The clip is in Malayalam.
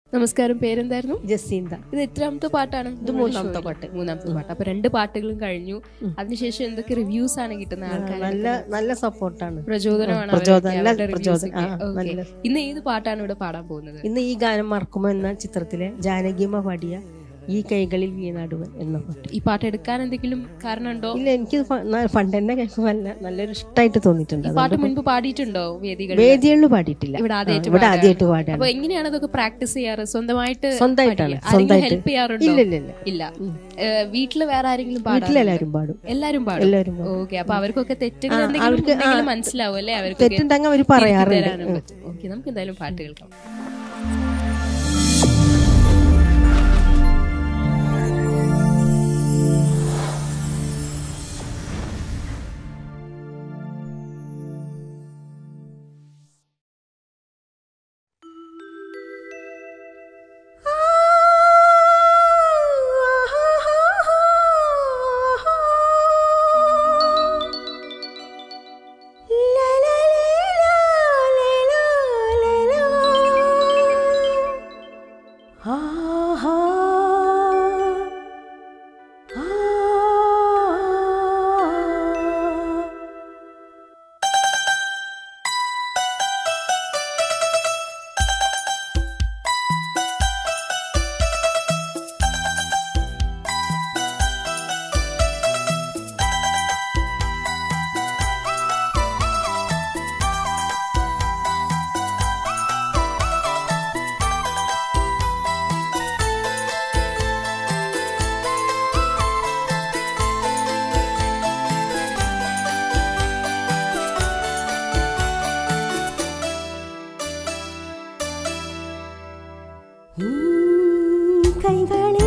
നമസ്കാരം പേരെന്തായിരുന്നു ജസീന്ത ഇത് എത്രാമത്തെ പാട്ടാണ് ഇത് മൂന്നാമത്തെ പാട്ട് മൂന്നാമത്തെ പാട്ട് അപ്പൊ രണ്ട് പാട്ടുകളും കഴിഞ്ഞു അതിനുശേഷം എന്തൊക്കെ റിവ്യൂസ് ആണ് കിട്ടുന്ന ആൾക്കാർ നല്ല നല്ല സപ്പോർട്ടാണ് പ്രചോദനമാണ് പ്രചോദനം, അവരൊക്കെ, നല്ല അവരുടെ reviews പ്രചോദനം. ഒക്കെ. ആ, Okay. നല്ല. ഇന്ന് ഏത് പാട്ടാണ് ഇവിടെ പാടാൻ പോകുന്നത് ഇന്ന് ഈ ഗാനം മറക്കുമോ എന്ന ചിത്രത്തിലെ ജാനകിയമ്മ പാടിയ ഈ കൈകളിൽ വീണാടുവൻ എന്ന പാട്ട് ഈ പാട്ട് എടുക്കാൻ എന്തെങ്കിലും കാരണമുണ്ടോ ഇല്ല എനിക്ക് ഫണ്ട് തന്നെ കേൾക്കുമ്പോൾ നല്ല നല്ലൊരു ഇഷ്ടമായിട്ട് തോന്നിയിട്ടുണ്ട് ഈ പാട്ട് മുൻപ് പാടിയിട്ടുണ്ടോ വേദികളിൽ വേദികളിൽ പാടിയിട്ടില്ല ഇവിടെ ആ, ആദ്യമായിട്ട് ഇവിടെ പാടുകയാണ്. ആദ്യമായിട്ട് പാടാണ് അപ്പൊ എങ്ങനെയാണ് അതൊക്കെ പ്രാക്ടീസ് ചെയ്യാറ് സ്വന്തമായിട്ട് സ്വന്തമായിട്ടാണ് സ്വന്തമായിട്ട് സ്വന്തമായിട്ട് ഹെൽപ്പ് ചെയ്യാറുണ്ടോ ഇല്ല ഇല്ല ഇല്ല ഇല്ല ഏഹ്, വീട്ടില് വേറെ ആരെങ്കിലും പാടാറുണ്ടോ? വീട്ടിലെല്ലാവരും പാടും എല്ലാരും പാടും എല്ലാവരും പാടും ഓക്കെ അപ്പൊ അവർക്കൊക്കെ തെറ്റുകൾ ആ, എന്തെങ്കിലും അവർക്ക് ആ, ഉണ്ടെങ്കിലും മനസ്സിലാവും അല്ലേ അവർക്ക് തെറ്റുണ്ടെങ്കിൽ അവർ പറയാറുണ്ട് ഉം. ഓക്കെ നമുക്ക് എന്തായാലും പാട്ട് കേൾക്കാം കൈകളിൽ